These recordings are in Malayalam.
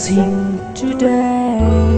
blessing today.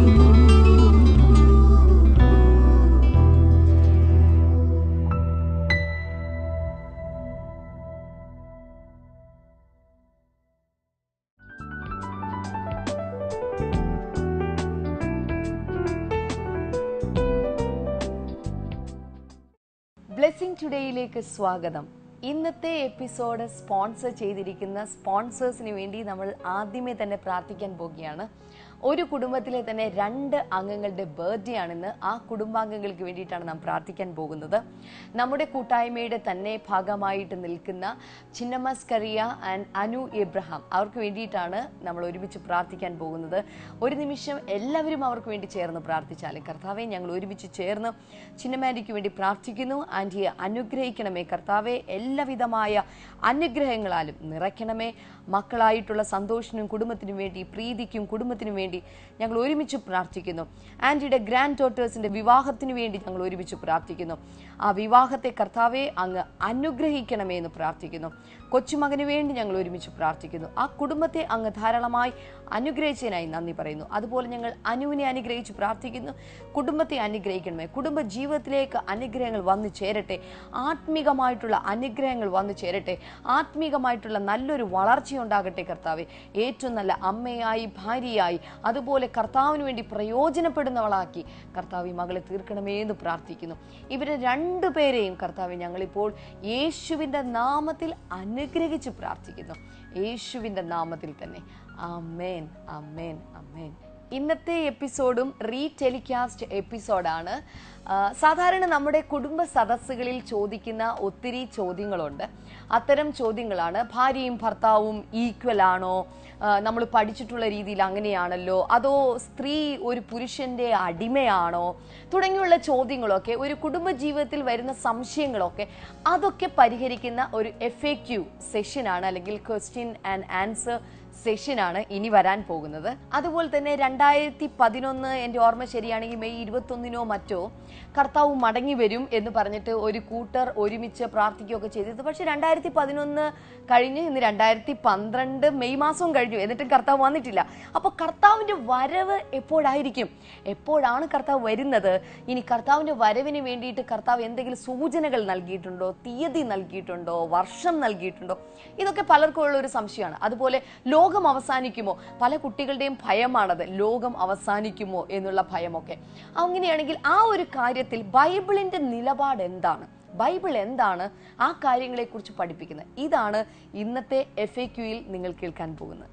ബ്ലെസ്സിങ് ടുഡേയിലേക്ക് സ്വാഗതം ഇന്നത്തെ എപ്പിസോഡ് സ്പോൺസർ ചെയ്തിരിക്കുന്ന സ്പോൺസേഴ്സിന് വേണ്ടി നമ്മൾ ആദ്യമേ തന്നെ പ്രാർത്ഥിക്കാൻ പോവുകയാണ് ഒരു കുടുംബത്തിലെ തന്നെ രണ്ട് അംഗങ്ങളുടെ ബർത്ത്ഡേ ആണെന്ന് ആ കുടുംബാംഗങ്ങൾക്ക് വേണ്ടിയിട്ടാണ് നാം പ്രാർത്ഥിക്കാൻ പോകുന്നത് നമ്മുടെ കൂട്ടായ്മയുടെ തന്നെ ഭാഗമായിട്ട് നിൽക്കുന്ന ചിന്നമസ്കറിയ ആൻഡ് അനു എബ്രഹാം അവർക്ക് വേണ്ടിയിട്ടാണ് നമ്മൾ ഒരുമിച്ച് പ്രാർത്ഥിക്കാൻ പോകുന്നത് ഒരു നിമിഷം എല്ലാവരും അവർക്ക് വേണ്ടി ചേർന്ന് പ്രാർത്ഥിച്ചാലും കർത്താവെ ഞങ്ങൾ ഒരുമിച്ച് ചേർന്ന് ചിന്നമാൻഡിക്ക് വേണ്ടി പ്രാർത്ഥിക്കുന്നു ആൻറ്റിയെ അനുഗ്രഹിക്കണമേ കർത്താവെ എല്ലാവിധമായ അനുഗ്രഹങ്ങളാലും നിറയ്ക്കണമേ മക്കളായിട്ടുള്ള സന്തോഷത്തിനും കുടുംബത്തിനും വേണ്ടി പ്രീതിക്കും കുടുംബത്തിനും വേണ്ടി ഞങ്ങൾ ഒരുമിച്ച് പ്രാർത്ഥിക്കുന്നു ആൻറ്റിയുടെ ഗ്രാൻഡ് ഡോട്ടേഴ്സിന്റെ വിവാഹത്തിന് വേണ്ടി ഞങ്ങൾ ഒരുമിച്ച് പ്രാർത്ഥിക്കുന്നു ആ വിവാഹത്തെ കർത്താവെ അങ്ങ് അനുഗ്രഹിക്കണമേ എന്ന് പ്രാർത്ഥിക്കുന്നു കൊച്ചുമകന് വേണ്ടി ഞങ്ങൾ ഒരുമിച്ച് പ്രാർത്ഥിക്കുന്നു ആ കുടുംബത്തെ അങ്ങ് ധാരാളമായി അനുഗ്രഹിച്ചതിനായി നന്ദി പറയുന്നു അതുപോലെ ഞങ്ങൾ അനുവിനെ അനുഗ്രഹിച്ച് പ്രാർത്ഥിക്കുന്നു കുടുംബത്തെ അനുഗ്രഹിക്കണമേ കുടുംബ ജീവിതത്തിലേക്ക് അനുഗ്രഹങ്ങൾ വന്നു ചേരട്ടെ ആത്മീകമായിട്ടുള്ള അനുഗ്രഹങ്ങൾ വന്നു ചേരട്ടെ ആത്മീകമായിട്ടുള്ള നല്ലൊരു വളർച്ചയുണ്ടാകട്ടെ കർത്താവെ ഏറ്റവും നല്ല അമ്മയായി ഭാര്യയായി അതുപോലെ കർത്താവിന് വേണ്ടി പ്രയോജനപ്പെടുന്നവളാക്കി കർത്താവ് ഈ മകളെ തീർക്കണമേ എന്ന് പ്രാർത്ഥിക്കുന്നു ഇവരെ രണ്ടുപേരെയും കർത്താവ് ഞങ്ങളിപ്പോൾ യേശുവിൻ്റെ നാമത്തിൽ അനുഗ്രഹിച്ച് പ്രാർത്ഥിക്കുന്നു യേശുവിൻ്റെ നാമത്തിൽ തന്നെ അമേൻ അമേൻ അമേൻ ഇന്നത്തെ എപ്പിസോഡും റീ ടെലികാസ്റ്റ് എപ്പിസോഡാണ് ആ, സാധാരണ നമ്മുടെ കുടുംബ സദസ്സുകളിൽ ചോദിക്കുന്ന ഒത്തിരി ചോദ്യങ്ങളുണ്ട് അത്തരം ചോദ്യങ്ങളാണ് ഭാര്യയും ഭർത്താവും ഈക്വൽ ആണോ നമ്മൾ പഠിച്ചിട്ടുള്ള രീതിയിൽ അങ്ങനെയാണല്ലോ അതോ സ്ത്രീ ഒരു പുരുഷന്റെ അടിമയാണോ തുടങ്ങിയുള്ള ചോദ്യങ്ങളൊക്കെ ഒരു കുടുംബ ജീവിതത്തിൽ വരുന്ന സംശയങ്ങളൊക്കെ അതൊക്കെ പരിഹരിക്കുന്ന ഒരു എഫ് എ ക്യു സെഷനാണ് അല്ലെങ്കിൽ ക്വസ്റ്റ്യൻ ആൻഡ് ആൻസർ സെഷനാണ് ഇനി വരാൻ പോകുന്നത് അതുപോലെ തന്നെ രണ്ടായിരത്തി പതിനൊന്ന് എൻ്റെ ഓർമ്മ ശരിയാണെങ്കിൽ മെയ് ഇരുപത്തൊന്നിനോ മറ്റോ കർത്താവ് മടങ്ങി വരും എന്ന് പറഞ്ഞിട്ട് ഒരു കൂട്ടർ ഒരുമിച്ച് പ്രാർത്ഥിക്കുകയൊക്കെ ചെയ്തത് പക്ഷെ രണ്ടായിരത്തി പതിനൊന്ന് കഴിഞ്ഞ് ഇന്ന് രണ്ടായിരത്തി പന്ത്രണ്ട് മെയ് മാസവും കഴിഞ്ഞു എന്നിട്ടും കർത്താവ് വന്നിട്ടില്ല അപ്പോൾ കർത്താവിൻ്റെ വരവ് എപ്പോഴായിരിക്കും എപ്പോഴാണ് കർത്താവ് വരുന്നത് ഇനി കർത്താവിൻ്റെ വരവിന് വേണ്ടിയിട്ട് കർത്താവ് എന്തെങ്കിലും സൂചനകൾ നൽകിയിട്ടുണ്ടോ തീയതി നൽകിയിട്ടുണ്ടോ വർഷം നൽകിയിട്ടുണ്ടോ ഇതൊക്കെ പലർക്കും ഉള്ള ഒരു സംശയമാണ് അതുപോലെ ലോകം അവസാനിക്കുമോ പല കുട്ടികളുടെയും ഭയമാണത് ലോകം അവസാനിക്കുമോ എന്നുള്ള ഭയമൊക്കെ അങ്ങനെയാണെങ്കിൽ ആ ഒരു കാര്യത്തിൽ ബൈബിളിന്റെ നിലപാട് എന്താണ് ബൈബിൾ എന്താണ് ആ കാര്യങ്ങളെക്കുറിച്ച് പഠിപ്പിക്കുന്നത് ഇതാണ് ഇന്നത്തെ എഫ് എ ക്യൂയിൽ നിങ്ങൾ കേൾക്കാൻ പോകുന്നത്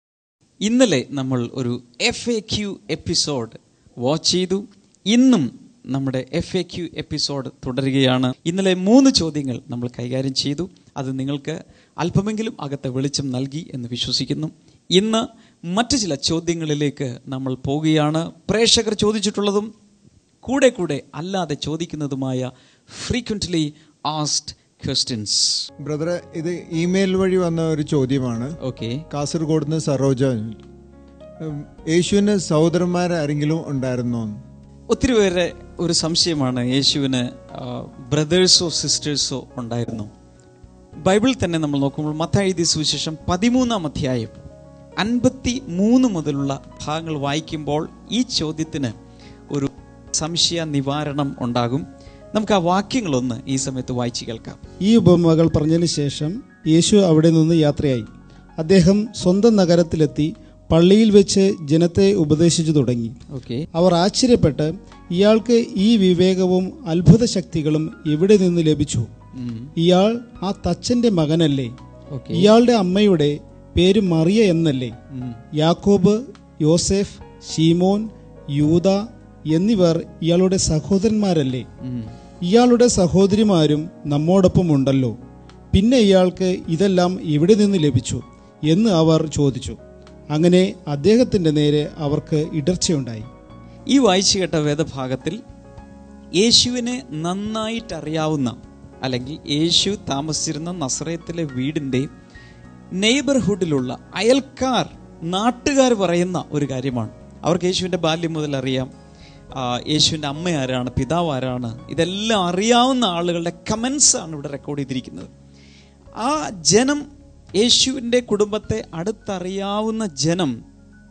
ഇന്നലെ നമ്മൾ ഒരു F A Q episode watch ചെയ്തു ഇന്നും നമ്മുടെ എഫ് എ ക്യു എപ്പിസോഡ് തുടരുകയാണ് ഇന്നലെ മൂന്ന് ചോദ്യങ്ങൾ നമ്മൾ കൈകാര്യം ചെയ്തു അത് നിങ്ങൾക്ക് അല്പമെങ്കിലും അകത്തെ വെളിച്ചം നൽകി എന്ന് വിശ്വസിക്കുന്നു ഇന്ന് മറ്റു ചില ചോദ്യങ്ങളിലേക്ക് നമ്മൾ പോവുകയാണ് പ്രേക്ഷകർ ചോദിച്ചിട്ടുള്ളതും കൂടെ കൂടെ അല്ലാതെ ചോദിക്കുന്നതുമായ ഫ്രീക്വൻ്റ്ലി ആസ്ഡ് ക്വസ്റ്റ്യൻസ് ബ്രദറെ ഇത് ഇമെയിൽ വഴി വന്ന ഒരു ചോദ്യമാണ് ഓക്കെ കാസർഗോഡ് നിന്ന് സരോജ ഉം, യേശുവിന് സഹോദരന്മാരാരെങ്കിലും ഉണ്ടായിരുന്നോ ഒത്തിരി പേരെ ഒരു സംശയമാണ് യേശുവിന് ബ്രദേഴ്സോ സിസ്റ്റേഴ്സോ ഉണ്ടായിരുന്നു ബൈബിളിൽ തന്നെ നമ്മൾ നോക്കുമ്പോൾ മത്തായി സുവിശേഷം പതിമൂന്നാം അധ്യായം അൻപത്തി മൂന്ന് മുതലുള്ള ഭാഗങ്ങൾ വായിക്കുമ്പോൾ ഈ ചോദ്യത്തിന് ഒരു സംശയ നിവാരണം ഉണ്ടാകും നമുക്ക് ആ വാക്യങ്ങളൊന്ന് ഈ സമയത്ത് വായിച്ചു കേൾക്കാം ഈ ഉപമകൾ പറഞ്ഞതിന് ശേഷം യേശു അവിടെ നിന്ന് യാത്രയായി അദ്ദേഹം സ്വന്തം നഗരത്തിലെത്തി പള്ളിയിൽ വെച്ച് ജനത്തെ ഉപദേശിച്ചു തുടങ്ങി ഓക്കെ അവർ ആശ്ചര്യപ്പെട്ട് ഇയാൾക്ക് ഈ വിവേകവും അത്ഭുത ശക്തികളും എവിടെ നിന്ന് ലഭിച്ചു ഇയാൾ ആ തച്ചന്റെ മകനല്ലേ ഓക്കെ ഇയാളുടെ അമ്മയുടെ പേര് മറിയ എന്നല്ലേ യാക്കോബ് യോസെഫ് ഷീമോൻ യൂത എന്നിവർ ഇയാളുടെ സഹോദരന്മാരല്ലേ ഇയാളുടെ സഹോദരിമാരും നമ്മോടൊപ്പം ഉണ്ടല്ലോ പിന്നെ ഇയാൾക്ക് ഇതെല്ലാം എവിടെ നിന്ന് ലഭിച്ചു എന്ന് അവർ ചോദിച്ചു അങ്ങനെ അദ്ദേഹത്തിന്റെ നേരെ അവർക്ക് ഇടർച്ചയുണ്ടായി ഈ വായിച്ചു കേട്ട വേദഭാഗത്തിൽ യേശുവിനെ നന്നായിട്ട് അറിയാവുന്ന അല്ലെങ്കിൽ യേശു താമസിച്ചിരുന്ന നസ്രയത്തിലെ വീടിൻ്റെ നെയ്ബർഹുഡിലുള്ള അയൽക്കാർ നാട്ടുകാർ പറയുന്ന ഒരു കാര്യമാണ് അവർക്ക് യേശുവിൻ്റെ ബാല്യം മുതൽ അറിയാം ആ, യേശുവിൻ്റെ അമ്മ ആരാണ് പിതാവ് ആരാണ് ഇതെല്ലാം അറിയാവുന്ന ആളുകളുടെ കമൻസ് ആണ് ഇവിടെ റെക്കോർഡ് ചെയ്തിരിക്കുന്നത് ആ ജനം യേശുവിൻ്റെ കുടുംബത്തെ അടുത്തറിയാവുന്ന ജനം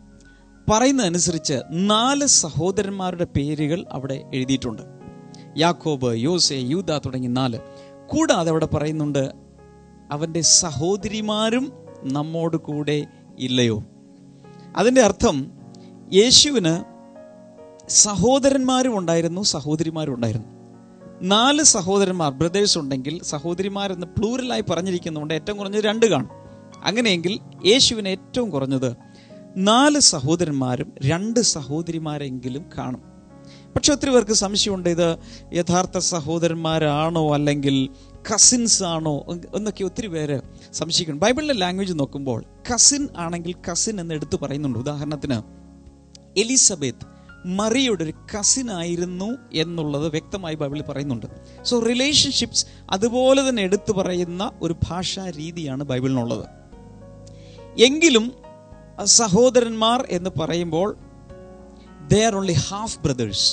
പറയുന്നതനുസരിച്ച് നാല് സഹോദരന്മാരുടെ പേരുകൾ അവിടെ എഴുതിയിട്ടുണ്ട് യാക്കോബ് യോസെ യൂദ തുടങ്ങി നാല് കൂടാതെ അവിടെ പറയുന്നുണ്ട് അവൻ്റെ സഹോദരിമാരും നമ്മോട് കൂടെ ഇല്ലയോ അതിൻ്റെ അർത്ഥം യേശുവിന് സഹോദരന്മാരും ഉണ്ടായിരുന്നു സഹോദരിമാരും ഉണ്ടായിരുന്നു നാല് സഹോദരന്മാർ ബ്രദേഴ്സ് ഉണ്ടെങ്കിൽ സഹോദരിമാരെന്ന് പ്ലൂരലായി പറഞ്ഞിരിക്കുന്നുണ്ട് ഏറ്റവും കുറഞ്ഞത് രണ്ട് കാണും അങ്ങനെയെങ്കിൽ യേശുവിന് ഏറ്റവും കുറഞ്ഞത് നാല് സഹോദരന്മാരും രണ്ട് സഹോദരിമാരെങ്കിലും കാണും പക്ഷെ ഒത്തിരി പേർക്ക് സംശയമുണ്ട് ഇത് യഥാർത്ഥ സഹോദരന്മാരാണോ അല്ലെങ്കിൽ കസിൻസ് ആണോ എന്ന് എന്നൊക്കെ ഒത്തിരി പേര് സംശയിക്കുന്നു ബൈബിളിലെ ലാംഗ്വേജ് നോക്കുമ്പോൾ കസിൻ ആണെങ്കിൽ കസിൻ എന്ന് എടുത്തു പറയുന്നുണ്ട് ഉദാഹരണത്തിന് എലിസബത്ത് മറിയുടെ ഒരു കസിൻ ആയിരുന്നു എന്നുള്ളത് വ്യക്തമായി ബൈബിളിൽ പറയുന്നുണ്ട് സോ റിലേഷൻഷിപ്സ് അതുപോലെ തന്നെ എടുത്തു പറയുന്ന ഒരു ഭാഷാ രീതിയാണ് ബൈബിളിനുള്ളത് എങ്കിലും സഹോദരന്മാർ എന്ന് പറയുമ്പോൾ they are only half brothers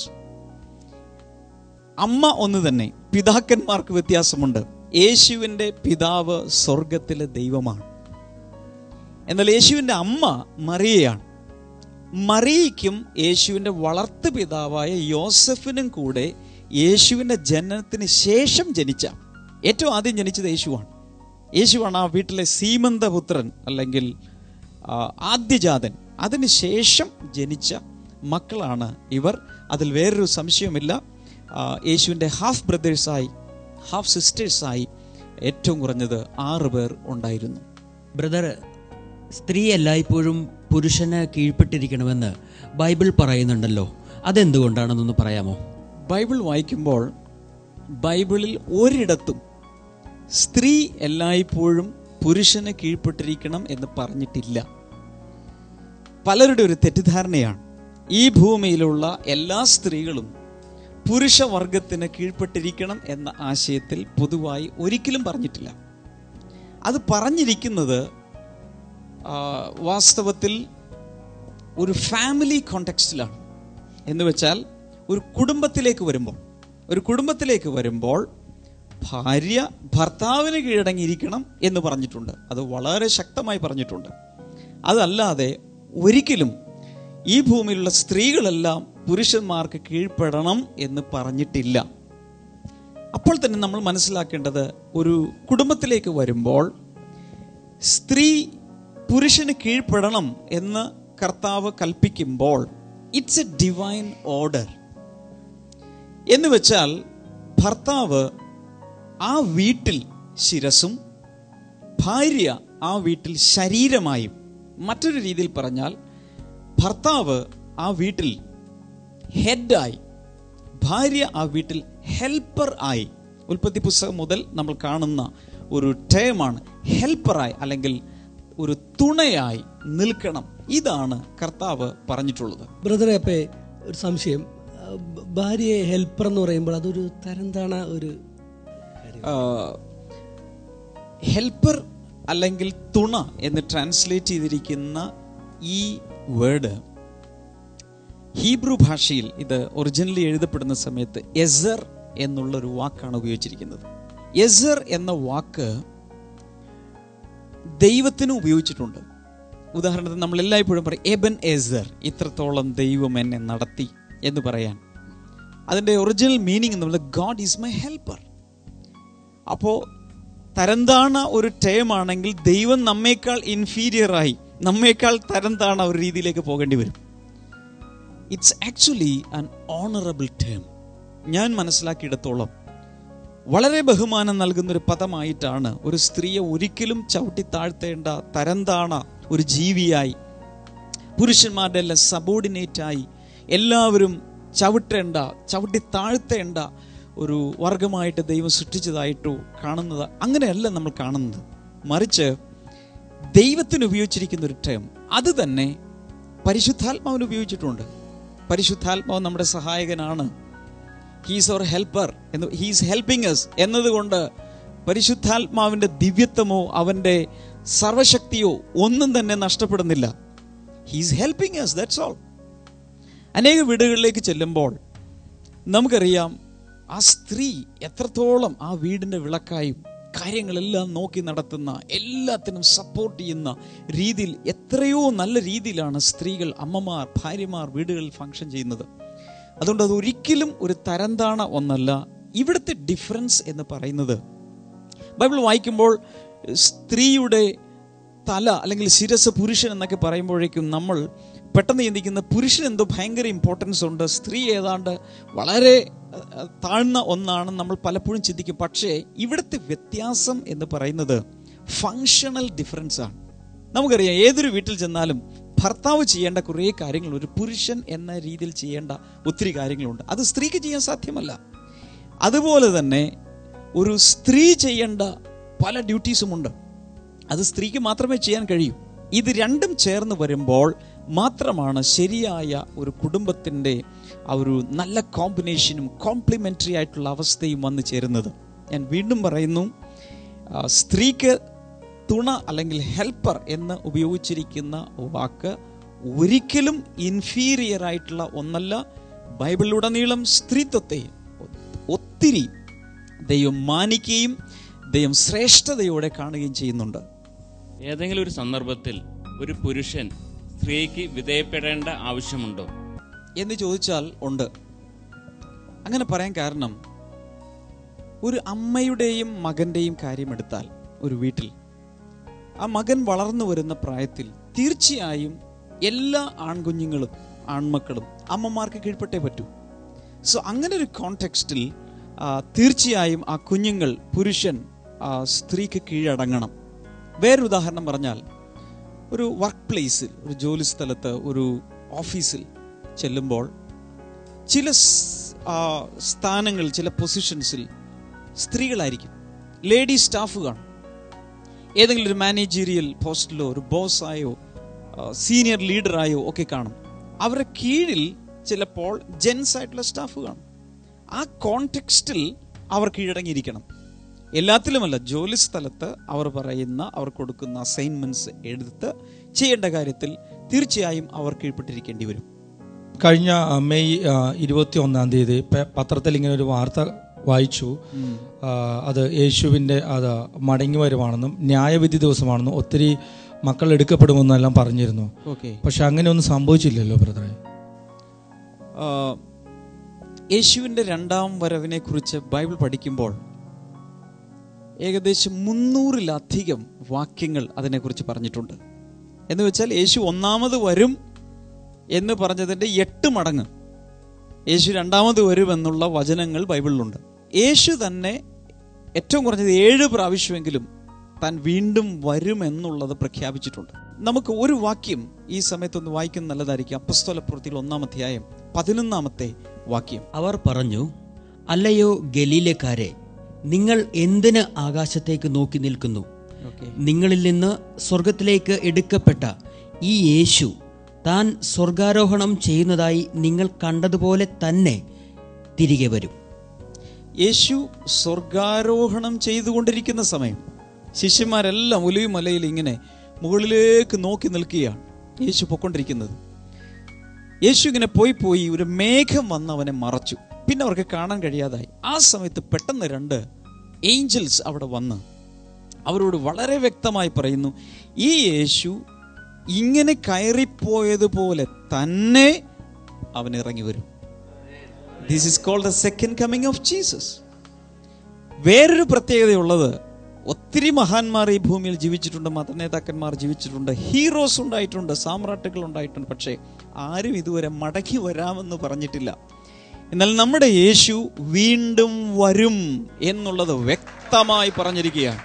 അമ്മ ഒന്ന് തന്നെ പിതാക്കന്മാർക്ക് വ്യത്യാസമുണ്ട് യേശുവിൻ്റെ പിതാവ് സ്വർഗത്തിലെ ദൈവമാണ് എന്നാൽ യേശുവിൻ്റെ അമ്മ മറിയയാണ് മറിയയ്ക്കും യേശുവിൻ്റെ വളർത്തു പിതാവായ യോസഫിനും കൂടെ യേശുവിൻ്റെ ജനനത്തിന് ശേഷം ജനിച്ച ഏറ്റവും ആദ്യം ജനിച്ചത് യേശുവാണ് യേശുവാണ് ആ വീട്ടിലെ സീമന്തപുത്രൻ അല്ലെങ്കിൽ ആ, ആദ്യജാതൻ അതിനുശേഷം ജനിച്ച മക്കളാണ് ഇവർ അതിൽ വേറൊരു സംശയമില്ല ആ, യേശുവിൻ്റെ ഹാഫ് ബ്രദേഴ്സായി ഹാഫ് സിസ്റ്റേഴ്സായി ഏറ്റവും കുറഞ്ഞത് ആറ് പേർ ഉണ്ടായിരുന്നു ബ്രദർ സ്ത്രീ എല്ലായ്പ്പോഴും പുരുഷന് കീഴ്പ്പെട്ടിരിക്കണമെന്ന് ബൈബിൾ പറയുന്നുണ്ടല്ലോ അതെന്തുകൊണ്ടാണെന്നൊന്ന് പറയാമോ ബൈബിൾ വായിക്കുമ്പോൾ ബൈബിളിൽ ഒരിടത്തും സ്ത്രീ എല്ലായ്പ്പോഴും പുരുഷന് കീഴ്പ്പെട്ടിരിക്കണം എന്ന് പറഞ്ഞിട്ടില്ല പലരുടെ ഒരു തെറ്റിദ്ധാരണയാണ് ഈ ഭൂമിയിലുള്ള എല്ലാ സ്ത്രീകളും പുരുഷവർഗത്തിന് കീഴ്പ്പെട്ടിരിക്കണം എന്ന ആശയത്തിൽ പൊതുവായി ഒരിക്കലും പറഞ്ഞിട്ടില്ല അത് പറഞ്ഞിരിക്കുന്നത് ആ, വാസ്തവത്തിൽ ഒരു ഫാമിലി കോണ്ടെക്സ്റ്റിലാണ് എന്ന് വെച്ചാൽ ഒരു കുടുംബത്തിലേക്ക് വരുമ്പോൾ ഒരു കുടുംബത്തിലേക്ക് വരുമ്പോൾ ഭാര്യ ഭർത്താവിന് കീഴടങ്ങിയിരിക്കണം എന്ന് പറഞ്ഞിട്ടുണ്ട് അത് വളരെ ശക്തമായി പറഞ്ഞിട്ടുണ്ട് അതല്ലാതെ ഒരിക്കലും ഈ ഭൂമിയിലുള്ള സ്ത്രീകളെല്ലാം പുരുഷന്മാർക്ക് കീഴ്പ്പെടണം എന്ന് പറഞ്ഞിട്ടില്ല അപ്പോൾ തന്നെ നമ്മൾ മനസ്സിലാക്കേണ്ടത് ഒരു കുടുംബത്തിലേക്ക് വരുമ്പോൾ സ്ത്രീ പുരുഷന് കീഴ്പ്പെടണം എന്ന് കർത്താവ് കൽപ്പിക്കുമ്പോൾ ഇറ്റ്സ് എ ഡിവൈൻ ഓർഡർ എന്ന് വെച്ചാൽ ഭർത്താവ് ആ വീട്ടിൽ ശിരസും ഭാര്യ ആ വീട്ടിൽ ശരീരമായും മറ്റൊരു രീതിയിൽ പറഞ്ഞാൽ ഭർത്താവ് ആ വീട്ടിൽ ഹെഡായി ഭാര്യ ആ വീട്ടിൽ ഹെൽപ്പർ ആയി ഉൽപ്പത്തി പുസ്തകം മുതൽ നമ്മൾ കാണുന്ന ഒരു ടേമാണ് ഹെൽപ്പറായി അല്ലെങ്കിൽ ഒരു തുണയായി നിൽക്കണം ഇതാണ് കർത്താവ് പറഞ്ഞിട്ടുള്ളത് ബ്രദറെ അപ്പേ ഒരു സംശയം ആ, ബ- ഭാര്യയെ ഹെൽപ്പർ എന്ന് പറയുമ്പോൾ അതൊരു തരം താണ ഒരു ഹെൽപ്പർ അല്ലെങ്കിൽ തുണ എന്ന് ട്രാൻസ്ലേറ്റ് ചെയ്തിരിക്കുന്ന ഈ വേർഡ് ഹീബ്രു ഭാഷയിൽ ഇത് ഒറിജിനലി എഴുതപ്പെടുന്ന സമയത്ത് എസർ എന്നുള്ള ഒരു വാക്കാണ് ഉപയോഗിച്ചിരിക്കുന്നത് എസർ എന്ന വാക്ക് ദൈവത്തിന് ഉപയോഗിച്ചിട്ടുണ്ട് ഉദാഹരണത്തിന് നമ്മൾ എല്ലായ്പ്പോഴും പറയും എബൻ എസർ ഇത്രത്തോളം ദൈവം എന്നെ നടത്തി എന്ന് പറയാൻ അതിൻ്റെ ഒറിജിനൽ മീനിങ് എന്നുള്ള ഗോഡ് ഈസ് മൈ ഹെൽപ്പർ അപ്പോൾ തരംതാണ ഒരു ടേം ആണെങ്കിൽ ദൈവം നമ്മേക്കാൾ inferior ആയി നമ്മേക്കാൾ തരംതാണ ഒരു രീതിയിലേക്ക് പോകേണ്ടി വരും it's actually an honourable term ഞാൻ മനസ്സിലാക്കിയിടത്തോളം വളരെ ബഹുമാനം നൽകുന്ന ഒരു പദമായിട്ടാണ് ഒരു സ്ത്രീയെ ഒരിക്കലും ചവിട്ടി താഴ്ത്തേണ്ട തരംതാണ ഒരു ജീവിയായി പുരുഷന്മാരുടെ എല്ലാം സബോർഡിനേറ്റായി എല്ലാവരും ചവിട്ടേണ്ട ചവിട്ടി താഴ്ത്തേണ്ട ഒരു വർഗമായിട്ട് ദൈവം സൃഷ്ടിച്ചതായിട്ടോ കാണുന്നത് അങ്ങനെയല്ല നമ്മൾ കാണുന്നത് മറിച്ച് ദൈവത്തിന് ഉപയോഗിച്ചിരിക്കുന്ന ഒരു ടേം അത് തന്നെ പരിശുദ്ധാത്മാവിന് ഉപയോഗിച്ചിട്ടുണ്ട് പരിശുദ്ധാത്മാവ് നമ്മുടെ സഹായകനാണ് ഹീസ് അവർ ഹെൽപ്പർ എന്ന് ഹീസ് ഹെൽപ്പിംഗ് എസ് എന്നതുകൊണ്ട് പരിശുദ്ധാത്മാവിൻ്റെ ദിവ്യത്വമോ അവൻ്റെ സർവശക്തിയോ ഒന്നും തന്നെ നഷ്ടപ്പെടുന്നില്ല he's helping us that's all അനേക വീടുകളിലേക്ക് ചെല്ലുമ്പോൾ നമുക്കറിയാം ആ സ്ത്രീ എത്രത്തോളം ആ വീടിൻ്റെ വിളക്കായും കാര്യങ്ങളെല്ലാം നോക്കി നടത്തുന്ന എല്ലാത്തിനും സപ്പോർട്ട് ചെയ്യുന്ന രീതിയിൽ എത്രയോ നല്ല രീതിയിലാണ് സ്ത്രീകൾ അമ്മമാർ ഭാര്യമാർ വീടുകളിൽ ഫങ്ഷൻ ചെയ്യുന്നത് അതുകൊണ്ട് അത് ഒരിക്കലും ഒരു തരംതാണ ഒന്നല്ല ഇവിടുത്തെ ഡിഫറൻസ് എന്ന് പറയുന്നത് ബൈബിൾ വായിക്കുമ്പോൾ സ്ത്രീയുടെ തല അല്ലെങ്കിൽ ശിരസ് പുരുഷൻ എന്നൊക്കെ പറയുമ്പോഴേക്കും നമ്മൾ പെട്ടെന്ന് ചിന്തിക്കുന്ന പുരുഷൻ എന്തോ ഭയങ്കര ഇമ്പോർട്ടൻസ് ഉണ്ട് സ്ത്രീ ഏതാണ്ട് വളരെ അഹ്, താഴ്ന്ന ഒന്നാണ് നമ്മൾ പലപ്പോഴും ചിന്തിക്കും പക്ഷേ ഇവിടുത്തെ വ്യത്യാസം എന്ന് പറയുന്നത് ഫങ്ഷണൽ ഡിഫറൻസ് ആണ് നമുക്കറിയാം ഏതൊരു വീട്ടിൽ ചെന്നാലും ഭർത്താവ് ചെയ്യേണ്ട കുറേ കാര്യങ്ങൾ ഒരു പുരുഷൻ എന്ന രീതിയിൽ ചെയ്യേണ്ട ഒത്തിരി കാര്യങ്ങളുണ്ട് അത് സ്ത്രീക്ക് ചെയ്യാൻ സാധ്യമല്ല അതുപോലെ തന്നെ ഒരു സ്ത്രീ ചെയ്യേണ്ട പല ഡ്യൂട്ടീസുമുണ്ട് അത് സ്ത്രീക്ക് മാത്രമേ ചെയ്യാൻ കഴിയൂ ഇത് രണ്ടും ചേർന്ന് വരുമ്പോൾ മാത്രമാണ് ശരിയായ ഒരു കുടുംബത്തിൻ്റെ ആ ഒരു നല്ല കോമ്പിനേഷനും കോംപ്ലിമെൻ്ററി ആയിട്ടുള്ള അവസ്ഥയും വന്നു ചേരുന്നത് ഞാൻ വീണ്ടും പറയുന്നു ആ, സ്ത്രീക്ക് തുണ അല്ലെങ്കിൽ ഹെൽപ്പർ എന്ന് ഉപയോഗിച്ചിരിക്കുന്ന വാക്ക് ഒരിക്കലും ഇൻഫീരിയർ ആയിട്ടുള്ള ഒന്നല്ല ബൈബിളിലുടനീളം സ്ത്രീത്വത്തെ ഒത്തിരി ദൈവം മാനിക്കുകയും ദൈവം ശ്രേഷ്ഠതയോടെ കാണുകയും ചെയ്യുന്നുണ്ട് ഏതെങ്കിലും ഒരു സന്ദർഭത്തിൽ ഒരു പുരുഷൻ സ്ത്രീക്ക് വിധേയപ്പെടേണ്ട ആവശ്യമുണ്ടോ എന്ന് ചോദിച്ചാൽ ഉണ്ട് അങ്ങനെ പറയാൻ കാരണം ഒരു അമ്മയുടെയും മകന്റെയും കാര്യം എടുത്താൽ ഒരു വീട്ടിൽ ആ മകൻ വളർന്നു വരുന്ന പ്രായത്തിൽ തീർച്ചയായും എല്ലാ ആൺകുഞ്ഞുങ്ങളും ആൺമക്കളും അമ്മമാർക്ക് കീഴ്പ്പെട്ടേ പറ്റൂ സോ അങ്ങനെ ഒരു കോണ്ടെക്സ്റ്റിൽ തീർച്ചയായും ആ കുഞ്ഞുങ്ങൾ പുരുഷൻ ആ സ്ത്രീക്ക് കീഴടങ്ങണം വേറൊരു ഉദാഹരണം പറഞ്ഞാൽ ഒരു വർക്ക് പ്ലേസിൽ ഒരു ജോലി സ്ഥലത്ത് ഒരു ഓഫീസിൽ ചെല്ലുമ്പോൾ ചില സ്- ആ, സ്ഥാനങ്ങൾ ചില പൊസിഷൻസിൽ സ്ത്രീകളായിരിക്കും ലേഡി സ്റ്റാഫ് കാണും ഏതെങ്കിലും ഒരു മാനേജീരിയൽ പോസ്റ്റിലോ ഒരു ബോസായോ സീനിയർ ലീഡറായോ ഒക്കെ കാണും അവരുടെ കീഴിൽ ചിലപ്പോൾ ജെൻസ് ആയിട്ടുള്ള സ്റ്റാഫ് കാണും ആ കോണ്ടെക്സ്റ്റിൽ അവർ കീഴടങ്ങിയിരിക്കണം എല്ലാത്തിലുമല്ല ജോലി സ്ഥലത്ത് അവർ പറയുന്ന അവർ കൊടുക്കുന്ന അസൈൻമെന്റ്സ് എടുത്ത് ചെയ്യേണ്ട കാര്യത്തിൽ തീർച്ചയായും അവർ കീഴ്പ്പെട്ടിരിക്കേണ്ടി വരും കഴിഞ്ഞ ആ, മെയ് ഇരുപത്തി ഒന്നാം തീയതി പ- പത്രത്തിൽ ഇങ്ങനെ ഒരു വാർത്ത വായിച്ചു ആ, അത് യേശുവിൻ്റെ അത് മടങ്ങി വരുവാണെന്നും ന്യായവിധി ദിവസമാണെന്നും ഒത്തിരി മക്കൾ എടുക്കപ്പെടുമെന്നെല്ലാം പറഞ്ഞിരുന്നു ഓക്കെ പക്ഷെ അങ്ങനെ ഒന്നും സംഭവിച്ചില്ലല്ലോ ബ്രദറെ യേശുവിൻ്റെ രണ്ടാം വരവിനെ കുറിച്ച് ബൈബിൾ പഠിക്കുമ്പോൾ ഏകദേശം മുന്നൂറിലധികം വാക്യങ്ങൾ അതിനെക്കുറിച്ച് പറഞ്ഞിട്ടുണ്ട് എന്ന് വെച്ചാൽ യേശു ഒന്നാമത് വരും എന്ന് പറഞ്ഞതിൻ്റെ എട്ട് മടങ്ങ് യേശു രണ്ടാമത് വരും എന്നുള്ള വചനങ്ങൾ ബൈബിളിലുണ്ട് യേശു തന്നെ ഏറ്റവും കുറഞ്ഞത് ഏഴ് പ്രാവശ്യമെങ്കിലും താൻ വീണ്ടും വരുമെന്നുള്ളത് പ്രഖ്യാപിച്ചിട്ടുണ്ട് നമുക്ക് ഒരു വാക്യം ഈ സമയത്തൊന്ന് വായിക്കുന്നത് നല്ലതായിരിക്കും അപ്പസ്തോല പ്രവൃത്തിയിൽ ഒന്നാം അധ്യായം പതിനൊന്നാമത്തെ വാക്യം അവർ പറഞ്ഞു അല്ലയോ ഗലീലക്കാരെ നിങ്ങൾ എന്തിന് ആകാശത്തേക്ക് നോക്കി നിൽക്കുന്നു ഓക്കെ നിങ്ങളിൽ നിന്ന് സ്വർഗത്തിലേക്ക് എടുക്കപ്പെട്ട ഈ യേശു താൻ സ്വർഗാരോഹണം ചെയ്യുന്നതായി നിങ്ങൾ കണ്ടതുപോലെ തന്നെ തിരികെ വരും യേശു സ്വർഗാരോഹണം ചെയ്തുകൊണ്ടിരിക്കുന്ന സമയം ശിഷ്യന്മാരെല്ലാം ഒലിവ് മലയിൽ ഇങ്ങനെ മുകളിലേക്ക് നോക്കി നിൽക്കുകയാണ് യേശു പൊക്കൊണ്ടിരിക്കുന്നത് യേശു ഇങ്ങനെ പോയി പോയി ഒരു മേഘം വന്ന് അവനെ മറച്ചു പിന്നെ അവർക്ക് കാണാൻ കഴിയാതായി ആ സമയത്ത് പെട്ടെന്ന് രണ്ട് ഏഞ്ചൽസ് അവിടെ വന്ന് അവരോട് വളരെ വ്യക്തമായി പറയുന്നു ഈ യേശു ഇങ്ങനെ കയറിപ്പോയതുപോലെ തന്നെ അവൻ ഇറങ്ങി വരും this is called the second coming of Jesus വേറൊരു പ്രത്യേകതയുള്ളത് ഒത്തിരി മഹാന്മാർ ഈ ഭൂമിയിൽ ജീവിച്ചിട്ടുണ്ട് മതനേതാക്കന്മാർ ജീവിച്ചിട്ടുണ്ട് ഹീറോസ് ഉണ്ടായിട്ടുണ്ട് സാമ്രാട്ടുകൾ ഉണ്ടായിട്ടുണ്ട് പക്ഷേ ആരും ഇതുവരെ മടങ്ങി വരാമെന്ന് പറഞ്ഞിട്ടില്ല എന്നാൽ നമ്മുടെ യേശു വീണ്ടും വരും എന്നുള്ളത് വ്യക്തമായി പറഞ്ഞിരിക്കുകയാണ്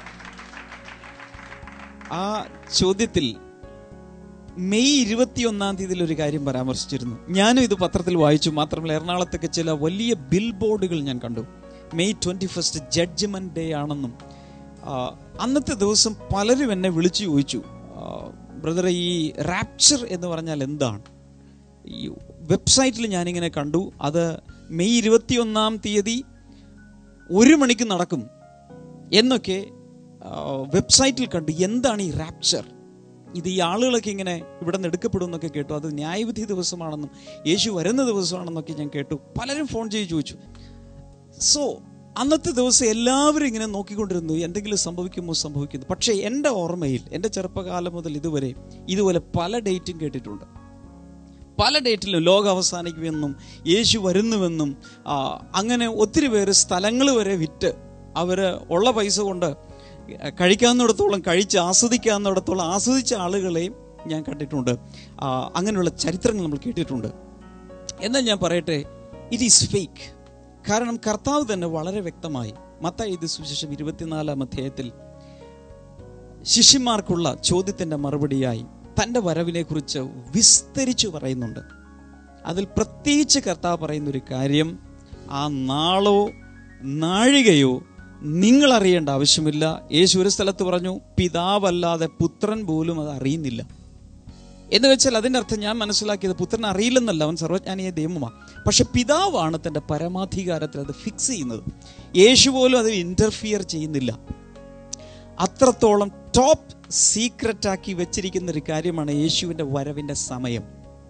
ആ ചോദ്യത്തിൽ മെയ് ഇരുപത്തിയൊന്നാം തീയതിയിൽ ഒരു കാര്യം പരാമർശിച്ചിരുന്നു ഞാനും ഇത് പത്രത്തിൽ വായിച്ചു മാത്രമല്ല എറണാകുളത്തൊക്കെ ചില വലിയ ബിൽ ബോർഡുകൾ ഞാൻ കണ്ടു May twenty first judgment day ആണെന്നും ആ, അന്നത്തെ ദിവസം പലരും എന്നെ വിളിച്ചു ചോദിച്ചു ബ്രദറെ ഈ റാപ്ചർ എന്ന് പറഞ്ഞാൽ എന്താണ് ഈ വെബ്സൈറ്റിൽ ഞാനിങ്ങനെ കണ്ടു അത് മെയ് ഇരുപത്തിയൊന്നാം തീയതി ഒരു മണിക്ക് നടക്കും എന്നൊക്കെ ആ, വെബ്സൈറ്റിൽ കണ്ടു എന്താണ് ഈ റാപ്ചർ ഇത് ഈ ആളുകളൊക്കെ ഇങ്ങനെ ഇവിടെ നിന്ന് എടുക്കപ്പെടും എന്നൊക്കെ കേട്ടു അത് ന്യായവിധി ദിവസമാണെന്നും യേശു വരുന്ന ദിവസമാണെന്നൊക്കെ ഞാൻ കേട്ടു പലരും ഫോൺ ചെയ്ത് ചോദിച്ചു സോ അന്നത്തെ ദിവസം എല്ലാവരും ഇങ്ങനെ നോക്കിക്കൊണ്ടിരുന്നു എന്തെങ്കിലും സംഭവിക്കുമോ സംഭവിക്കുന്നു പക്ഷേ എൻ്റെ ഓർമ്മയിൽ എൻ്റെ ചെറുപ്പകാലം മുതൽ ഇതുവരെ ഇതുപോലെ പല ഡേറ്റും കേട്ടിട്ടുണ്ട് പല ഡേറ്റിലും ലോകം അവസാനിക്കുമെന്നും യേശു വരുന്നുവെന്നും ആ, അങ്ങനെ ഒത്തിരി പേര് സ്ഥലങ്ങൾ വരെ വിറ്റ് അവർ ഉള്ള പൈസ കൊണ്ട് കഴിക്കാവുന്നിടത്തോളം കഴിച്ച് ആസ്വദിക്കാവുന്നിടത്തോളം ആസ്വദിച്ച ആളുകളെയും ഞാൻ കണ്ടിട്ടുണ്ട് ആ, അങ്ങനെയുള്ള ചരിത്രങ്ങൾ നമ്മൾ കേട്ടിട്ടുണ്ട് എന്നാൽ ഞാൻ പറയട്ടെ ഇറ്റ് ഈസ് ഫേക്ക് കാരണം കർത്താവ് തന്നെ വളരെ വ്യക്തമായി മത്തായി ഇത് സുവിശേഷം ഇരുപത്തിനാലാം അധ്യായത്തിൽ ശിഷ്യന്മാർക്കുള്ള ചോദ്യത്തിന്റെ മറുപടിയായി തൻ്റെ വരവിനെ കുറിച്ച് വിസ്തരിച്ചു പറയുന്നുണ്ട് അതിൽ പ്രത്യേകിച്ച് കർത്താവ് പറയുന്ന ഒരു കാര്യം ആ നാളോ നാഴികയോ നിങ്ങൾ അറിയേണ്ട ആവശ്യമില്ല യേശു ഒരു സ്ഥലത്ത് പറഞ്ഞു പിതാവല്ലാതെ പുത്രൻ പോലും അത് അറിയുന്നില്ല എന്ന് വെച്ചാൽ അതിൻ്റെ അർത്ഥം ഞാൻ മനസ്സിലാക്കിയത് പുത്രൻ അറിയില്ലെന്നല്ല അവൻ സർവജ്ഞാനിയ ദൈവമാണ് പക്ഷെ പിതാവാണ് തൻ്റെ പരമാധികാരത്തിൽ അത് ഫിക്സ് ചെയ്യുന്നത് യേശു പോലും അതിൽ ഇന്റർഫിയർ ചെയ്യുന്നില്ല അത്രത്തോളം ടോപ്പ് സീക്രട്ട് ആക്കി വെച്ചിരിക്കുന്ന ഒരു കാര്യമാണ് യേശുവിൻ്റെ വരവിൻ്റെ സമയം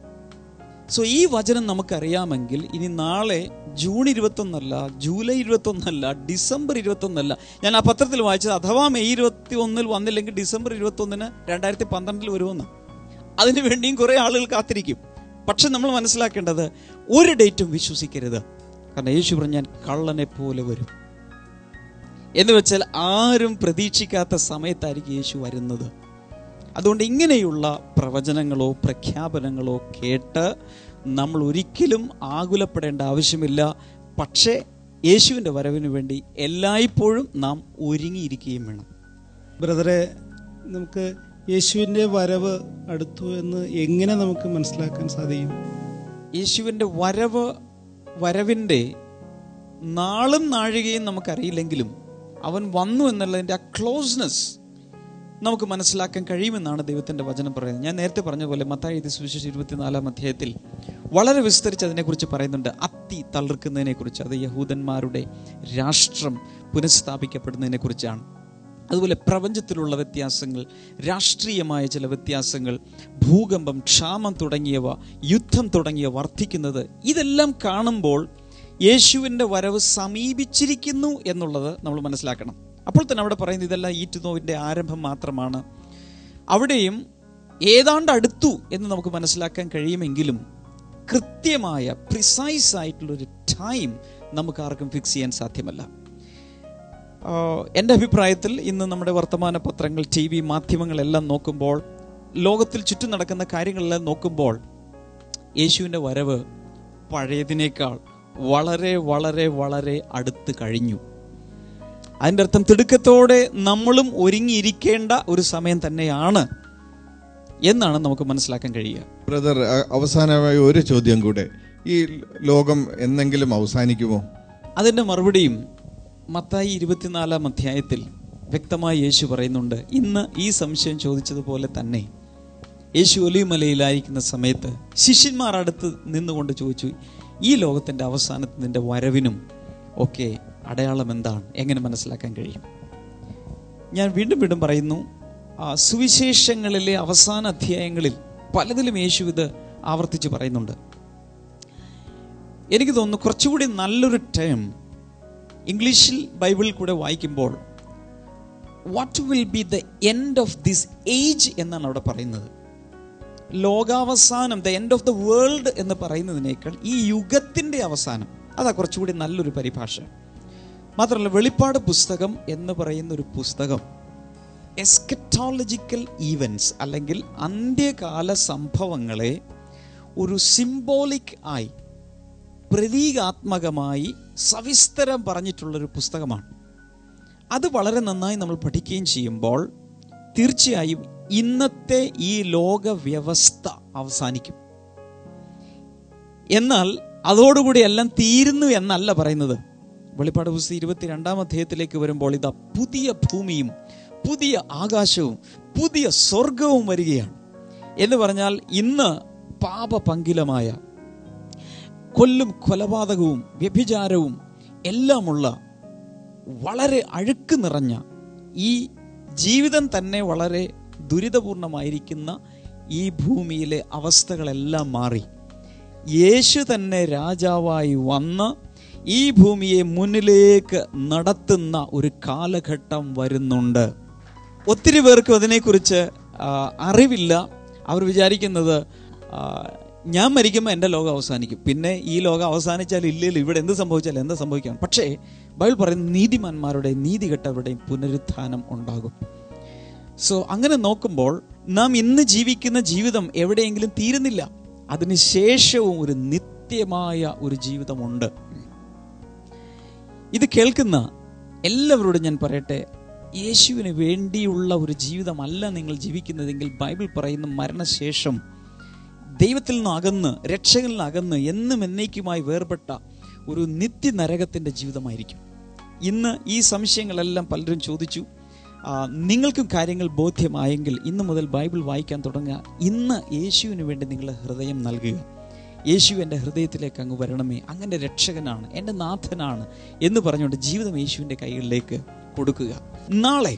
സോ ഈ വചനം നമുക്കറിയാമെങ്കിൽ ഇനി നാളെ ജൂൺ ഇരുപത്തൊന്നല്ല ജൂലൈ ഇരുപത്തൊന്നല്ല ഡിസംബർ ഇരുപത്തൊന്നല്ല ഞാൻ ആ പത്രത്തിൽ വായിച്ചത് അഥവാ മെയ് ഇരുപത്തി ഒന്നിൽ വന്നില്ലെങ്കിൽ ഡിസംബർ ഇരുപത്തൊന്നിന് രണ്ടായിരത്തി പന്ത്രണ്ടിൽ വരുമെന്ന് അതിനു വേണ്ടിയും കുറെ ആളുകൾ കാത്തിരിക്കും പക്ഷെ നമ്മൾ മനസ്സിലാക്കേണ്ടത് ഒരു ഡേറ്റും വിശ്വസിക്കരുത് കാരണം യേശു പറഞ്ഞ ഞാൻ കള്ളനെ പോലെ വരും എന്ന് വെച്ചാൽ ആരും പ്രതീക്ഷിക്കാത്ത സമയത്തായിരിക്കും യേശു വരുന്നത് അതുകൊണ്ട് ഇങ്ങനെയുള്ള പ്രവചനങ്ങളോ പ്രഖ്യാപനങ്ങളോ കേട്ട് നമ്മൾ ഒരിക്കലും ആകുലപ്പെടേണ്ട ആവശ്യമില്ല പക്ഷേ യേശുവിൻ്റെ വരവിന് വേണ്ടി എല്ലായ്പ്പോഴും നാം ഒരുങ്ങിയിരിക്കുകയും വേണം ബ്രദറെ നമുക്ക് യേശുവിൻ്റെ വരവ് അടുത്തു എന്ന് എങ്ങനെ നമുക്ക് മനസ്സിലാക്കാൻ സാധിക്കും യേശുവിൻ്റെ വരവ് വരവിൻ്റെ നാളും നാഴികയും നമുക്കറിയില്ലെങ്കിലും അവൻ വന്നു എന്നുള്ളതിൻ്റെ ആ ക്ലോസ്നെസ് നമുക്ക് മനസ്സിലാക്കാൻ കഴിയുമെന്നാണ് ദൈവത്തിൻ്റെ വചനം പറയുന്നത് ഞാൻ നേരത്തെ പറഞ്ഞ പോലെ മത്തായി ഇത് സുവിശേഷം ഇരുപത്തിനാലാം അധ്യായത്തിൽ വളരെ വിസ്തരിച്ച് അതിനെക്കുറിച്ച് പറയുന്നുണ്ട് അത്തി തളിർക്കുന്നതിനെക്കുറിച്ച് അത് യഹൂദന്മാരുടെ രാഷ്ട്രം പുനഃസ്ഥാപിക്കപ്പെടുന്നതിനെക്കുറിച്ചാണ് അതുപോലെ പ്രപഞ്ചത്തിലുള്ള വ്യത്യാസങ്ങൾ രാഷ്ട്രീയമായ ചില വ്യത്യാസങ്ങൾ ഭൂകമ്പം ക്ഷാമം തുടങ്ങിയവ യുദ്ധം തുടങ്ങിയ വർദ്ധിക്കുന്നത് ഇതെല്ലാം കാണുമ്പോൾ യേശുവിൻ്റെ വരവ് സമീപിച്ചിരിക്കുന്നു എന്നുള്ളത് നമ്മൾ മനസ്സിലാക്കണം അപ്പോൾ തന്നെ അവിടെ പറയുന്നത് ഇതെല്ലാം ഈറ്റുനോവിൻ്റെ ആരംഭം മാത്രമാണ് അവിടെയും ഏതാണ്ട് അടുത്തു എന്ന് നമുക്ക് മനസ്സിലാക്കാൻ കഴിയുമെങ്കിലും കൃത്യമായ പ്രിസൈസ് ആയിട്ടുള്ളൊരു ടൈം നമുക്ക് ആർക്കും ഫിക്സ് ചെയ്യാൻ സാധ്യമല്ല ആഹ് എൻ്റെ അഭിപ്രായത്തിൽ ഇന്ന് നമ്മുടെ വർത്തമാന പത്രങ്ങൾ ടി വി മാധ്യമങ്ങളെല്ലാം നോക്കുമ്പോൾ ലോകത്തിൽ ചുറ്റും നടക്കുന്ന കാര്യങ്ങളെല്ലാം നോക്കുമ്പോൾ യേശുവിൻ്റെ വരവ് പഴയതിനേക്കാൾ വളരെ വളരെ വളരെ അടുത്ത് കഴിഞ്ഞു അതിൻ്റെ അർത്ഥം തിടുക്കത്തോടെ നമ്മളും ഒരുങ്ങിയിരിക്കേണ്ട ഒരു സമയം തന്നെയാണ് എന്നാണ് നമുക്ക് മനസ്സിലാക്കാൻ കഴിയുക ബ്രദർ അ- അവസാനമായി ഒരു ചോദ്യം കൂടെ ഈ ലോകം എന്നെങ്കിലും അവസാനിക്കുമോ അതിൻ്റെ മറുപടിയും മത്തായി ഇരുപത്തിനാലാം അധ്യായത്തിൽ വ്യക്തമായി യേശു പറയുന്നുണ്ട് ഇന്ന് ഈ സംശയം ചോദിച്ചതുപോലെ തന്നെ യേശു ഒലിമലയിലായിരിക്കുന്ന സമയത്ത് ശിഷ്യന്മാർ അടുത്ത് നിന്നുകൊണ്ട് ചോദിച്ചു ഈ ലോകത്തിൻ്റെ അവസാനത്തിൻ്റെ വരവിനും ഒക്കെ അടയാളം എന്താണ് എങ്ങനെ മനസ്സിലാക്കാൻ കഴിയും ഞാൻ വീണ്ടും വീണ്ടും പറയുന്നു ആ സുവിശേഷങ്ങളിലെ അവസാന അധ്യായങ്ങളിൽ പലതിലും യേശു ഇത് ആവർത്തിച്ച് പറയുന്നുണ്ട് എനിക്ക് തോന്നുന്നു കുറച്ചുകൂടി നല്ലൊരു ടേം ഇംഗ്ലീഷിൽ ബൈബിളിൽ കൂടെ വായിക്കുമ്പോൾ what will be the end of this age എന്നാണ് അവിടെ പറയുന്നത് ലോകാവസാനം the end of the world എന്ന് പറയുന്നതിനേക്കാൾ ഈ യുഗത്തിൻ്റെ അവസാനം അതാ കുറച്ചുകൂടി നല്ലൊരു പരിഭാഷ മാത്രമല്ല വെളിപ്പാട് പുസ്തകം എന്ന് പറയുന്ന ഒരു പുസ്തകം എസ്കറ്റോളജിക്കൽ ഈവൻസ് അല്ലെങ്കിൽ അന്ത്യകാല സംഭവങ്ങളെ ഒരു സിംബോളിക് ആയി പ്രതീകാത്മകമായി സവിസ്തരം പറഞ്ഞിട്ടുള്ളൊരു പുസ്തകമാണ് അത് വളരെ നന്നായി നമ്മൾ പഠിക്കുകയും ചെയ്യുമ്പോൾ തീർച്ചയായും ഇന്നത്തെ ഈ ലോക വ്യവസ്ഥ അവസാനിക്കും എന്നാൽ അതോടുകൂടി എല്ലാം തീരുന്നു എന്നല്ല പറയുന്നത് വെളിപ്പാട് പുസ്തകം ഇരുപത്തിരണ്ടാം അധ്യായത്തിലേക്ക് വരുമ്പോൾ ഇതാ പുതിയ ഭൂമിയും പുതിയ ആകാശവും പുതിയ സ്വർഗവും വരികയാണ് എന്ന് പറഞ്ഞാൽ ഇന്ന് പാപപങ്കിലമായ കൊല്ലും കൊലപാതകവും വ്യഭിചാരവും എല്ലാമുള്ള വളരെ അഴുക്ക് നിറഞ്ഞ ഈ ജീവിതം തന്നെ വളരെ ദുരിതപൂർണമായിരിക്കുന്ന ഈ ഭൂമിയിലെ അവസ്ഥകളെല്ലാം മാറി യേശു തന്നെ രാജാവായി വന്ന് ഈ ഭൂമിയെ മുന്നിലേക്ക് നടത്തുന്ന ഒരു കാലഘട്ടം വരുന്നുണ്ട് ഒത്തിരി പേർക്കും അതിനെക്കുറിച്ച് ആ, അറിവില്ല അവർ വിചാരിക്കുന്നത് ആ, ഞാൻ മരിക്കുമ്പോൾ എൻ്റെ ലോകം അവസാനിക്കും പിന്നെ ഈ ലോകം അവസാനിച്ചാൽ ഇല്ലല്ലോ ഇവിടെ എന്ത് സംഭവിച്ചാലും എന്താ സംഭവിക്കാം പക്ഷേ ബൈബിൾ പറയുന്ന നീതിമാന്മാരുടെയും നീതികെട്ടവരുടെയും പുനരുത്ഥാനം ഉണ്ടാകും സോ അങ്ങനെ നോക്കുമ്പോൾ നാം ഇന്ന് ജീവിക്കുന്ന ജീവിതം എവിടെയെങ്കിലും തീരുന്നില്ല അതിനുശേഷവും ഒരു നിത്യമായ ഒരു ജീവിതമുണ്ട് ഇത് കേൾക്കുന്ന എല്ലാവരോടും ഞാൻ പറയട്ടെ യേശുവിന് വേണ്ടിയുള്ള ഒരു ജീവിതമല്ല നിങ്ങൾ ജീവിക്കുന്നതെങ്കിൽ ബൈബിൾ പറയുന്ന മരണശേഷം ദൈവത്തിൽ നിന്ന് അകന്ന് രക്ഷകളിൽ നിന്ന് അകന്ന് എന്നും എന്നേക്കുമായി വേർപെട്ട ഒരു നിത്യനരകത്തിൻ്റെ ജീവിതമായിരിക്കും ഇന്ന് ഈ സംശയങ്ങളെല്ലാം പലരും ചോദിച്ചു ആ, നിങ്ങൾക്കും കാര്യങ്ങൾ ബോധ്യമായെങ്കിൽ ഇന്ന് മുതൽ ബൈബിൾ വായിക്കാൻ തുടങ്ങുക ഇന്ന് യേശുവിന് വേണ്ടി നിങ്ങളുടെ ഹൃദയം നൽകുക യേശു എൻ്റെ ഹൃദയത്തിലേക്ക് അങ്ങ് വരണമേ അങ്ങനെ രക്ഷകനാണ് എൻ്റെ നാഥനാണ് എന്ന് പറഞ്ഞുകൊണ്ട് ജീവിതം യേശുവിൻ്റെ കൈകളിലേക്ക് കൊടുക്കുക നാളെ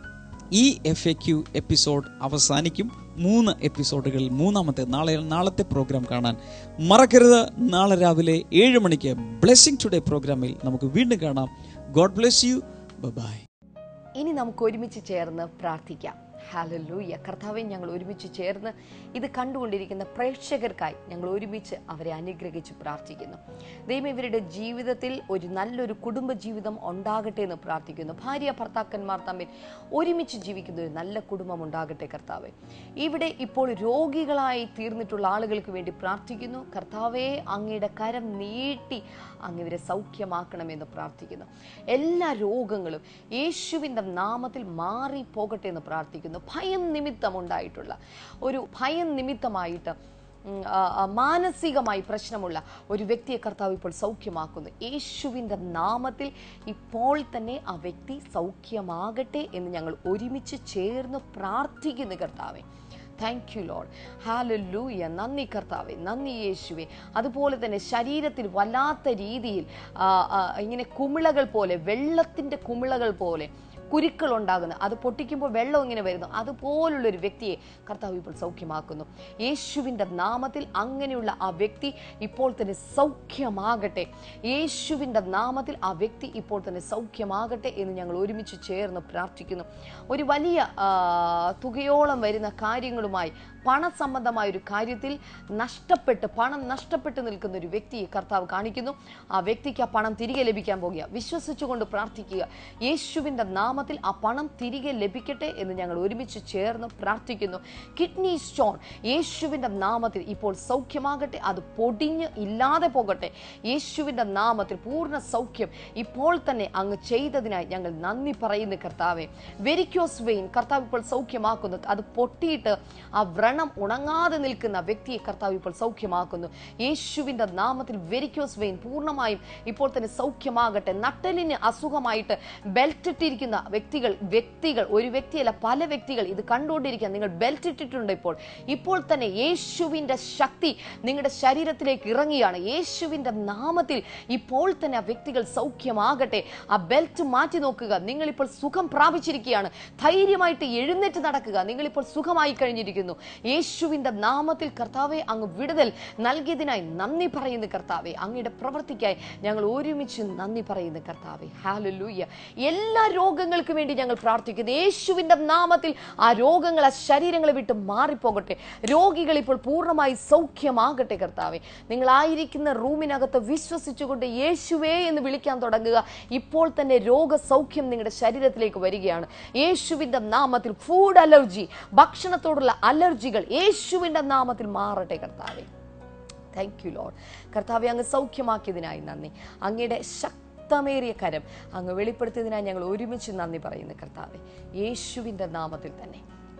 ഈ എഫ് എ ക്യു എപ്പിസോഡ് അവസാനിക്കും മൂന്ന് എപ്പിസോഡുകളിൽ മൂന്നാമത്തെ നാളെ നാളത്തെ പ്രോഗ്രാം കാണാൻ മറക്കരുത് നാളെ രാവിലെ ഏഴ് മണിക്ക് ബ്ലെസ്സിങ് ടുഡേ പ്രോഗ്രാമിൽ നമുക്ക് വീണ്ടും കാണാം ഗോഡ് ബ്ലെസ് യു ബൈ ഇനി നമുക്ക് ഒരുമിച്ച് ചേർന്ന് പ്രാർത്ഥിക്കാം ഹാലല്ലൂയ കർത്താവെ ഞങ്ങൾ ഒരുമിച്ച് ചേർന്ന് ഇത് കണ്ടുകൊണ്ടിരിക്കുന്ന പ്രേക്ഷകർക്കായി ഞങ്ങൾ ഒരുമിച്ച് അവരെ അനുഗ്രഹിച്ച് പ്രാർത്ഥിക്കുന്നു ദൈവം ഇവരുടെ ജീവിതത്തിൽ ഒരു നല്ലൊരു കുടുംബ ജീവിതം ഉണ്ടാകട്ടെ എന്ന് പ്രാർത്ഥിക്കുന്നു ഭാര്യ ഭർത്താക്കന്മാർ തമ്മിൽ ഒരുമിച്ച് ജീവിക്കുന്ന ഒരു നല്ല കുടുംബം ഉണ്ടാകട്ടെ കർത്താവെ ഇവിടെ ഇപ്പോൾ രോഗികളായി തീർന്നിട്ടുള്ള ആളുകൾക്ക് വേണ്ടി പ്രാർത്ഥിക്കുന്നു കർത്താവെ അങ്ങയുടെ കരം നീട്ടി അങ്ങ് ഇവരെ സൗഖ്യമാക്കണമെന്ന് പ്രാർത്ഥിക്കുന്നു എല്ലാ രോഗങ്ങളും യേശുവിൻ്റെ നാമത്തിൽ മാറി പോകട്ടെ എന്ന് പ്രാർത്ഥിക്കുന്നു ഭയം നിമിത്തമുണ്ടായിട്ടുള്ള ഒരു ഭയം നിമിത്തമായിട്ട് ഉം, ആ, ആ, മാനസികമായി പ്രശ്നമുള്ള ഒരു വ്യക്തിയെ കർത്താവ് ഇപ്പോൾ സൗഖ്യമാക്കുന്നു യേശുവിൻ്റെ നാമത്തിൽ ഇപ്പോൾ തന്നെ ആ വ്യക്തി സൗഖ്യമാകട്ടെ എന്ന് ഞങ്ങൾ ഒരുമിച്ച് ചേർന്ന് പ്രാർത്ഥിക്കുന്നു കർത്താവെ താങ്ക് യു ലോഡ് ഹാലല്ലൂയ നന്ദി കർത്താവെ നന്ദി യേശുവെ അതുപോലെ തന്നെ ശരീരത്തിൽ വല്ലാത്ത രീതിയിൽ ആ, ആ, ഇങ്ങനെ കുമിളകൾ പോലെ വെള്ളത്തിൻ്റെ കുമിളകൾ പോലെ കുരുക്കൾ ഉണ്ടാകുന്നത് അത് പൊട്ടിക്കുമ്പോൾ വെള്ളം ഇങ്ങനെ വരുന്നു അതുപോലുള്ള ഒരു വ്യക്തിയെ കർത്താവ് ഇപ്പോൾ സൗഖ്യമാക്കുന്നു യേശുവിൻ്റെ നാമത്തിൽ അങ്ങനെയുള്ള ആ വ്യക്തി ഇപ്പോൾ തന്നെ സൗഖ്യമാകട്ടെ യേശുവിൻ്റെ നാമത്തിൽ ആ വ്യക്തി ഇപ്പോൾ തന്നെ സൗഖ്യമാകട്ടെ എന്ന് ഞങ്ങൾ ഒരുമിച്ച് ചേർന്ന് പ്രാർത്ഥിക്കുന്നു ഒരു വലിയ ആ, തുകയോളം വരുന്ന കാര്യങ്ങളുമായി പണസംബന്ധമായ ഒരു കാര്യത്തിൽ നഷ്ടപ്പെട്ട് പണം നഷ്ടപ്പെട്ട് നിൽക്കുന്ന ഒരു വ്യക്തിയെ കർത്താവ് കാണിക്കുന്നു ആ വ്യക്തിക്ക് ആ പണം തിരികെ ലഭിക്കാൻ പോകുക വിശ്വസിച്ചുകൊണ്ട് പ്രാർത്ഥിക്കുക യേശുവിൻ്റെ നാമത്തിൽ ആ പണം തിരികെ ലഭിക്കട്ടെ എന്ന് ഞങ്ങൾ ഒരുമിച്ച് ചേർന്ന് പ്രാർത്ഥിക്കുന്നു കിഡ്നി സ്റ്റോൺ യേശുവിൻ്റെ നാമത്തിൽ ഇപ്പോൾ സൗഖ്യമാകട്ടെ അത് പൊടിഞ്ഞ് ഇല്ലാതെ പോകട്ടെ യേശുവിൻ്റെ നാമത്തിൽ പൂർണ്ണ സൗഖ്യം ഇപ്പോൾ തന്നെ അങ്ങ് ചെയ്തതിനായി ഞങ്ങൾ നന്ദി പറയുന്നു കർത്താവെ വെരിക്കോസ് വെയിൻ കർത്താവ് ഇപ്പോൾ സൗഖ്യമാക്കുന്നു അത് പൊട്ടിയിട്ട് ആ വ്രണം ഉണങ്ങാതെ നിൽക്കുന്ന വ്യക്തിയെ കർത്താവ് ഇപ്പോൾ സൗഖ്യമാക്കുന്നു യേശുവിൻ്റെ നാമത്തിൽ വെരിക്കോസ് വെയിൻ പൂർണ്ണമായും ഇപ്പോൾ തന്നെ സൗഖ്യമാകട്ടെ നട്ടലിന് അസുഖമായിട്ട് ബെൽറ്റ് ഇട്ടിരിക്കുന്ന വ്യക്തികൾ വ്യക്തികൾ ഒരു വ്യക്തിയല്ല പല വ്യക്തികൾ ഇത് കണ്ടുകൊണ്ടിരിക്കുക നിങ്ങൾ ബെൽറ്റ് ഇട്ടിട്ടുണ്ട് ഇപ്പോൾ ഇപ്പോൾ തന്നെ യേശുവിൻ്റെ ശക്തി നിങ്ങളുടെ ശരീരത്തിലേക്ക് ഇറങ്ങിയാണ് യേശുവിൻ്റെ നാമത്തിൽ ഇപ്പോൾ തന്നെ ആ വ്യക്തികൾ സൗഖ്യമാകട്ടെ ആ ബെൽറ്റ് മാറ്റി നോക്കുക നിങ്ങളിപ്പോൾ സുഖം പ്രാപിച്ചിരിക്കുകയാണ് ധൈര്യമായിട്ട് എഴുന്നേറ്റ് നടക്കുക നിങ്ങളിപ്പോൾ സുഖമായി കഴിഞ്ഞിരിക്കുന്നു യേശുവിൻ്റെ നാമത്തിൽ കർത്താവെ അങ്ങ് വിടുതൽ നൽകിയതിനായി നന്ദി പറയുന്നു കർത്താവെ അങ്ങയുടെ പ്രവൃത്തിക്കായി ഞങ്ങൾ ഒരുമിച്ച് നന്ദി പറയുന്നു കർത്താവെ ഹാലലൂയ എല്ലാ രോഗങ്ങൾക്കും വേണ്ടി ഞങ്ങൾ പ്രാർത്ഥിക്കുന്നു യേശുവിൻ്റെ നാമത്തിൽ ആ രോഗങ്ങൾ ആ ശരീരങ്ങളെ വിട്ട് മാറിപ്പോകട്ടെ രോഗികൾ ഇപ്പോൾ പൂർണ്ണമായി സൗഖ്യമാകട്ടെ കർത്താവെ നിങ്ങളായിരിക്കുന്ന റൂമിനകത്ത് വിശ്വസിച്ചുകൊണ്ട് യേശുവേ എന്ന് വിളിക്കാൻ തുടങ്ങുക ഇപ്പോൾ തന്നെ രോഗസൗഖ്യം നിങ്ങളുടെ ശരീരത്തിലേക്ക് വരികയാണ് യേശുവിൻ്റെ നാമത്തിൽ ഫുഡ് അലർജി ഭക്ഷണത്തോടുള്ള അലർജികൾ യേശുവിൻ്റെ നാമത്തിൽ മാറട്ടെ കർത്താവെ താങ്ക് യു ലോഡ് കർത്താവെ അങ്ങ് സൗഖ്യമാക്കിയതിനായി നന്ദി അങ്ങയുടെ ശക്തമേറിയ കരം അങ്ങ് വെളിപ്പെടുത്തിയതിനായി ഞങ്ങൾ ഒരുമിച്ച് നന്ദി പറയുന്നു കർത്താവെ യേശുവിൻ്റെ നാമത്തിൽ തന്നെ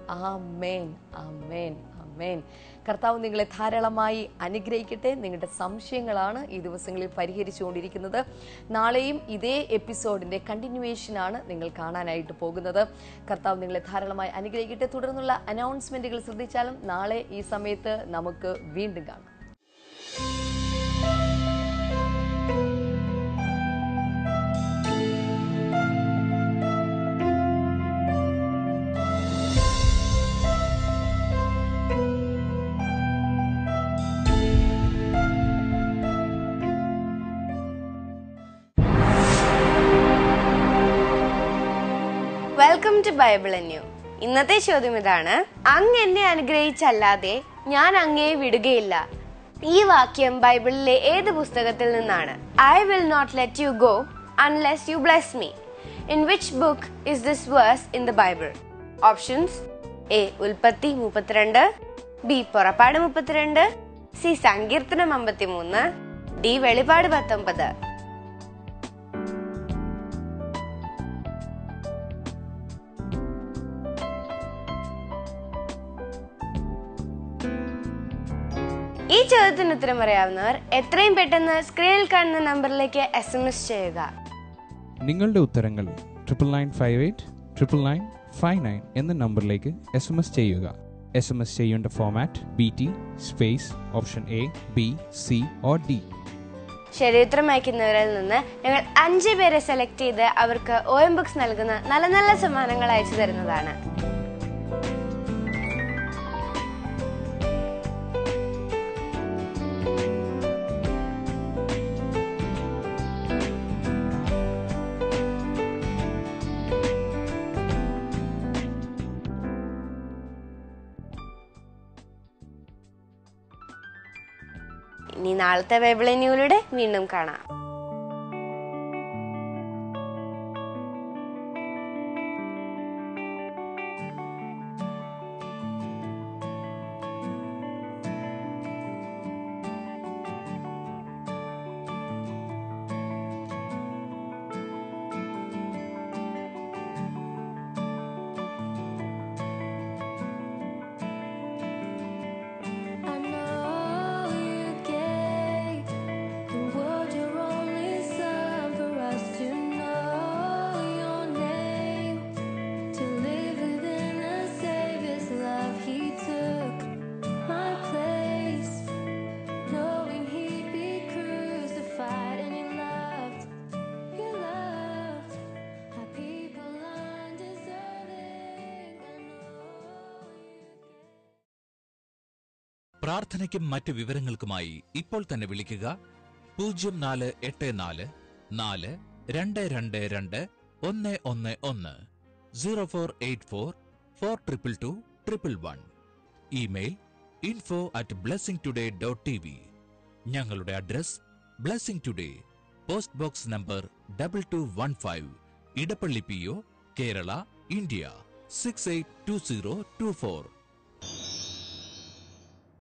ആമേൻ ആമേൻ ആമേൻ കർത്താവ് നിങ്ങളെ ധാരാളമായി അനുഗ്രഹിക്കട്ടെ നിങ്ങളുടെ സംശയങ്ങളാണ് ഈ ദിവസങ്ങളിൽ പരിഹരിച്ചുകൊണ്ടിരിക്കുന്നത് നാളെയും ഇതേ എപ്പിസോഡിൻ്റെ കണ്ടിന്യൂവേഷനാണ് നിങ്ങൾ കാണാനായിട്ട് പോകുന്നത് കർത്താവ് നിങ്ങളെ ധാരാളമായി അനുഗ്രഹിക്കട്ടെ തുടർന്നുള്ള അനൗൺസ്മെൻറ്റുകൾ ശ്രദ്ധിച്ചാലും നാളെ ഈ സമയത്ത് നമുക്ക് വീണ്ടും കാണാം വെൽക്കം ടു ബൈബിൾ ന്യൂ ഇന്നത്തെ ചോദ്യം ഇതാണ് അങ്ങ് എന്നെ അനുഗ്രഹിച്ചല്ലാതെ ഞാൻ അങ്ങയെ വിടുകയില്ല ഈ വാക്യം ബൈബിളിലെ ഏത് പുസ്തകത്തിൽ നിന്നാണ് I will not let you go unless you bless me in which book is this verse in the Bible options A ഉൽപ്പത്തി മുപ്പത്തിരണ്ട് ബി പുറപ്പാട് മുപ്പത്തിരണ്ട് സി സങ്കീർത്തനം അമ്പത്തിമൂന്ന് ഡി വെളിപാട് പത്തൊമ്പത് ഈ ചോദ്യത്തിന് ഉത്തരം അറിയാവുന്നവർ എത്രയും പെട്ടെന്ന് സ്ക്രീനിൽ കാണുന്ന നമ്പറിലേക്ക് എസ് എം എസ് ചെയ്യുക നിങ്ങളുടെ ഉത്തരങ്ങൾ triple nine five eight triple nine five nine എന്ന നമ്പറിലേക്ക് എസ് എം എസ് ചെയ്യുക എസ് എം എസ് ചെയ്യേണ്ട format B T space option A B C or D ശരി ഉത്തരം അയക്കുന്നവരിൽ നിന്ന് ഞങ്ങൾ അഞ്ച് പേരെ സെലക്ട് ചെയ്ത് അവർക്ക് ഒ എം ബുക്സ് നൽകുന്ന നല്ല നല്ല സമ്മാനങ്ങൾ അയച്ചു തരുന്നതാണ് ഇനി നാളത്തെ ബൈബിൾ ന്യൂയിലൂടെ വീണ്ടും കാണാം I know you gave the world your only son for us to know your name, to live within the Savior's love. He took my place, knowing he'd be crucified, and he loved, he loved our people undeserving. I know. പ്രാർത്ഥനയ്ക്കും മറ്റ് വിവരങ്ങൾക്കുമായി ഇപ്പോൾ തന്നെ വിളിക്കുക പൂജ്യം നാല് എട്ട് നാല് നാല് രണ്ട് രണ്ട് രണ്ട് ഒന്ന് ഒന്ന് ഒന്ന് zero four eight four four triple two triple one email info at blessing today dot T V ഞങ്ങളുടെ address blessing today post box number double two one five Edappally P O Kerala India six eight two zero two four